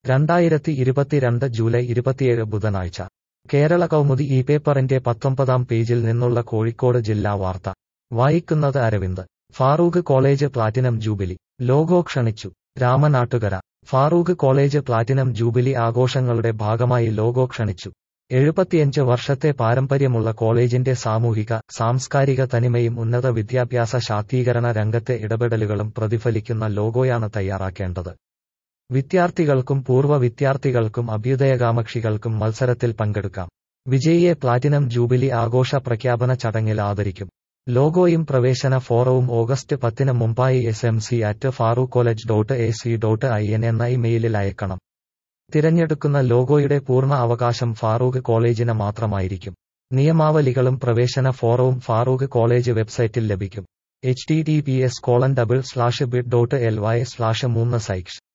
രണ്ടായിരത്തി ഇരുപത്തിരണ്ട് ജൂലൈ ഇരുപത്തിയേഴ് ബുധനാഴ്ച കേരള കൗമുദി ഈ പേപ്പറിന്റെ പത്തൊമ്പതാം പേജിൽ നിന്നുള്ള കോഴിക്കോട് ജില്ലാ വാർത്ത വായിക്കുന്നത് Aravind Farook college platinum jubilee logo ക്ഷണിച്ചു Ramanattukara Farook college platinum jubilee ആഘോഷങ്ങളുടെ ഭാഗമായി ലോഗോ ക്ഷണിച്ചു എഴുപത്തിയഞ്ച് വർഷത്തെ പാരമ്പര്യമുള്ള കോളേജിന്റെ സാമൂഹിക സാംസ്കാരിക തനിമയും ഉന്നത വിദ്യാഭ്യാസ ശാക്തീകരണ രംഗത്തെ ഇടപെടലുകളും പ്രതിഫലിക്കുന്ന ലോഗോയാണ് തയ്യാറാക്കേണ്ടത് വിദ്യാർത്ഥികൾക്കും പൂർവ്വ വിദ്യാർത്ഥികൾക്കും അഭ്യുദയകാമക്ഷികൾക്കും മത്സരത്തിൽ പങ്കെടുക്കാം വിജയിയെ പ്ലാറ്റിനം ജൂബിലി ആഘോഷ പ്രഖ്യാപന ചടങ്ങിൽ ആദരിക്കും ലോഗോയും പ്രവേശന ഫോറവും ഓഗസ്റ്റ് പത്തിന് മുമ്പായി S M C at Farook college dot A C dot I N എന്ന ഇമെയിലിൽ അയക്കണം തിരഞ്ഞെടുക്കുന്ന ലോഗോയുടെ പൂർണ്ണ അവകാശം ഫാറൂഖ് കോളേജിന് മാത്രമായിരിക്കും നിയമാവലികളും പ്രവേശന ഫോറവും ഫാറൂഖ് കോളേജ് വെബ്സൈറ്റിൽ ലഭിക്കും H T T P S colon double slash bit dot L Y slash മൂന്ന് സൈക്സ്